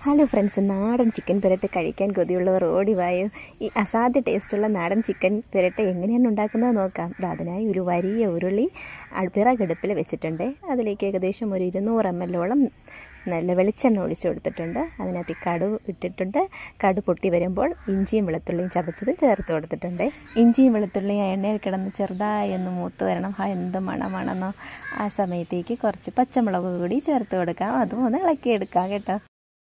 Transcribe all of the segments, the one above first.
hello friends നാടൻ chicken പെരട്ട് കഴിക്കാൻ കൊതിയുള്ളവർ ഓടി വായോ ഈ അസാധ്യ ടേസ്റ്റുള്ള നാടൻ ചിക്കൻ പെരട്ട് എങ്ങനെയാണ് ഉണ്ടാക്കുന്നത് നോക്കാം ദാ അതിനായി ഒരു വലിയ ഉരുളി അ- വിറകടുപ്പിൽ വെച്ചിട്ടുണ്ട് അതിലേക്ക് ഏകദേശം ഒരു ഇരുന്നൂറ് എം എല്ലോളം നല്ല വെളിച്ചെണ്ണ ഒഴിച്ചു കൊടുത്തിട്ടുണ്ട് അതിനകത്ത് ഈ കടു ഇട്ടിട്ടുണ്ട് കടു പൊട്ടി വരുമ്പോൾ ഇഞ്ചിയും വെളുത്തുള്ളിയും ചതച്ചതും ചേർത്ത് കൊടുത്തിട്ടുണ്ട് ഇഞ്ചിയും വെളുത്തുള്ളിയും ആ എണ്ണയിൽ കിടന്ന് ചെറുതായി ഒന്ന് മൂത്ത് വരണം ഹാ എന്ത് മണമാണെന്നോ ആ സമയത്തേക്ക് കുറച്ച് പച്ചമുളക് കൂടി ചേർത്ത് കൊടുക്കാം അതും ഒന്ന് ഇളക്കിയെടുക്കാം കേട്ടോ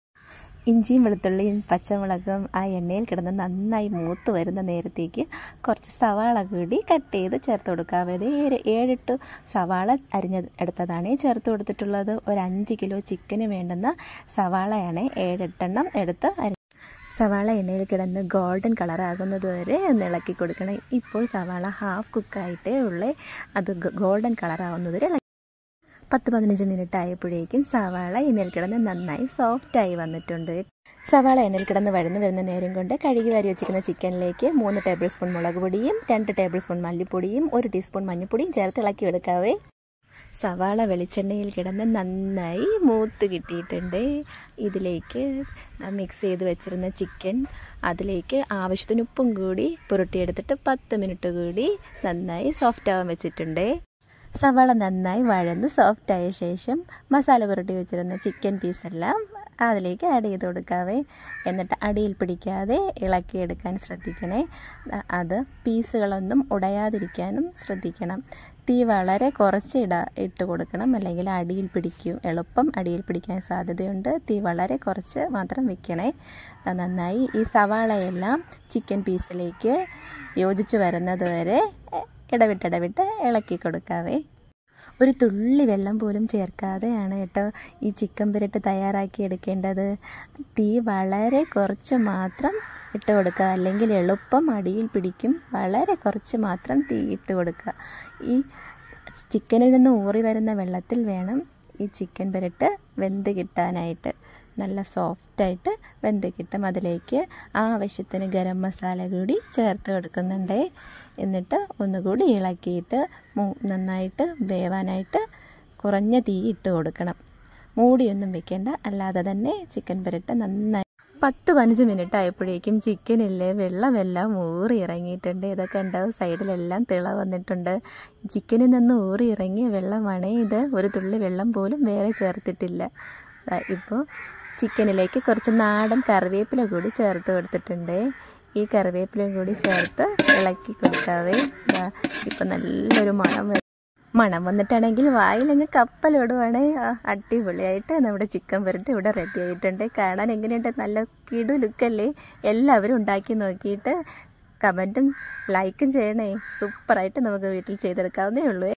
ഇഞ്ചിയും വെളുത്തുള്ളിയും പച്ചമുളകും ആ എണ്ണയിൽ കിടന്ന് നന്നായി മൂത്ത് വരുന്ന നേരത്തേക്ക് കുറച്ച് സവാള കൂടി കട്ട് ചെയ്ത് ചേർത്ത് കൊടുക്കുക അത് ഏഴ്- ഏഴെട്ട് സവാള അരിഞ്ഞ എടുത്തതാണ് ചേർത്ത് കൊടുത്തിട്ടുള്ളത് ഒരു അഞ്ച് കിലോ ചിക്കന് വേണ്ടുന്ന സവാളയാണ് ഏഴെട്ടെണ്ണം എടുത്ത് അരി സവാള എണ്ണയിൽ കിടന്ന് ഗോൾഡൻ കളർ ആകുന്നത് വരെ ഒന്ന് ഇളക്കി കൊടുക്കണം ഇപ്പോൾ സവാള ഹാഫ് കുക്കായിട്ടേ ഉള്ളേ അത് ഗോൾഡൻ കളർ ആവുന്നത് വരെ ഇളക്കി പത്ത് പതിനഞ്ച് മിനിറ്റ് ആയപ്പോഴേക്കും സവാള എണ്ണയിൽ കിടന്ന് നന്നായി സോഫ്റ്റായി വന്നിട്ടുണ്ട് സവാള എണ്ണയിൽ കിടന്ന് വഴന്ന് വരുന്ന നേരം കൊണ്ട് കഴുകി വാരി വെച്ചിരിക്കുന്ന ചിക്കനിലേക്ക് മൂന്ന് ടേബിൾ സ്പൂൺ മുളക് പൊടിയും രണ്ട് ടേബിൾ സ്പൂൺ മല്ലിപ്പൊടിയും ഒരു ടീസ്പൂൺ മഞ്ഞൾപ്പൊടിയും ചേർത്ത് ഇളക്കി എടുക്കാവേ സവാള വെളിച്ചെണ്ണയിൽ കിടന്ന് നന്നായി മൂത്ത് കിട്ടിയിട്ടുണ്ട് ഇതിലേക്ക് മിക്സ് ചെയ്ത് വെച്ചിരുന്ന ചിക്കൻ അതിലേക്ക് ആവശ്യത്തിന് ഉപ്പും കൂടി പുരട്ടിയെടുത്തിട്ട് പത്ത് മിനിറ്റ് കൂടി നന്നായി സോഫ്റ്റ് ആവാൻ വെച്ചിട്ടുണ്ട് സവാള നന്നായി വഴന്ന് സോഫ്റ്റ് ആയ ശേഷം മസാല പുരട്ടി വെച്ചിരുന്ന ചിക്കൻ പീസെല്ലാം അതിലേക്ക് ആഡ് ചെയ്ത് കൊടുക്കാവേ എന്നിട്ട് അടിയിൽ പിടിക്കാതെ ഇളക്കിയെടുക്കാൻ ശ്രദ്ധിക്കണേ അ- അത് പീസുകളൊന്നും ഉടയാതിരിക്കാനും ശ്രദ്ധിക്കണം തീ വളരെ കുറച്ച് ഇട ഇട്ട് കൊടുക്കണം അല്ലെങ്കിൽ അടിയിൽ പിടിക്കും എളുപ്പം അടിയിൽ പിടിക്കാൻ സാധ്യതയുണ്ട് തീ വളരെ കുറച്ച് മാത്രം വെക്കണേ അത് നന്നായി ഈ സവാളയെല്ലാം ചിക്കൻ പീസിലേക്ക് യോജിച്ച് വരുന്നത് വരെ ഇടവിട്ടിടവിട്ട് ഇളക്കി കൊടുക്കാവേ ഒരു തുള്ളി വെള്ളം പോലും ചേർക്കാതെയാണ് കേട്ടോ ഈ ചിക്കൻ പുരട്ട് തയ്യാറാക്കി എടുക്കേണ്ടത് തീ വളരെ കുറച്ച് മാത്രം ഇട്ട് കൊടുക്കുക അല്ലെങ്കിൽ എളുപ്പം അടിയിൽ പിടിക്കും വളരെ കുറച്ച് മാത്രം തീ ഇട്ട് കൊടുക്കുക ഈ ചിക്കനിൽ നിന്ന് ഊറി വരുന്ന വെള്ളത്തിൽ വേണം ഈ ചിക്കൻ പുരട്ട് വെന്ത് കിട്ടാനായിട്ട് നല്ല സോഫ്റ്റായിട്ട് വെന്ത് കിട്ടും അതിലേക്ക് ആവശ്യത്തിന് ഗരം മസാല കൂടി ചേർത്ത് കൊടുക്കുന്നുണ്ട് എന്നിട്ട് ഒന്നുകൂടി ഇളക്കിയിട്ട് മൂ- നന്നായിട്ട് വേവാനായിട്ട് കുറഞ്ഞ തീ ഇട്ട് കൊടുക്കണം മൂടിയൊന്നും വെക്കേണ്ട അല്ലാതെ തന്നെ ചിക്കൻ പുരട്ട് നന്നായി പത്ത് പതിനഞ്ച് മിനിറ്റ് ആയപ്പോഴേക്കും ചിക്കനിലെ വെള്ളമെല്ലാം ഊറി ഇറങ്ങിയിട്ടുണ്ട് ഇതൊക്കെ ഉണ്ടാവും സൈഡിലെല്ലാം തിള വന്നിട്ടുണ്ട് ചിക്കനിൽ നിന്ന് ഊറി ഇറങ്ങിയ വെള്ളമാണ് ഇത് ഒരു തുള്ളി വെള്ളം പോലും വേറെ ചേർത്തിട്ടില്ല ദാ ഇപ്പോൾ ചിക്കനിലേക്ക് കുറച്ച് നാടൻ കറിവേപ്പില കൂടി ചേർത്ത് കൊടുത്തിട്ടുണ്ട് ഈ കറിവേപ്പിലയും കൂടി ചേർത്ത് ഇളക്കി കൊടുക്കാവേ ദാ ഇപ്പം നല്ലൊരു മണം വരും മണം വന്നിട്ടാണെങ്കിൽ വായിലങ്ങ് കപ്പലിടുവാണേ ആ, അടിപൊളിയായിട്ട് നമ്മുടെ ചിക്കൻ പുരട്ട് ഇവിടെ റെഡി ആയിട്ടുണ്ട് കാണാൻ എങ്ങനെയുണ്ട് നല്ല കിടു ലുക്കല്ലേ എല്ലാവരും ഉണ്ടാക്കി നോക്കിയിട്ട് കമൻറ്റും ലൈക്കും ചെയ്യണേ സൂപ്പറായിട്ട് നമുക്ക് വീട്ടിൽ ചെയ്തെടുക്കാവുന്നേ ഉള്ളൂ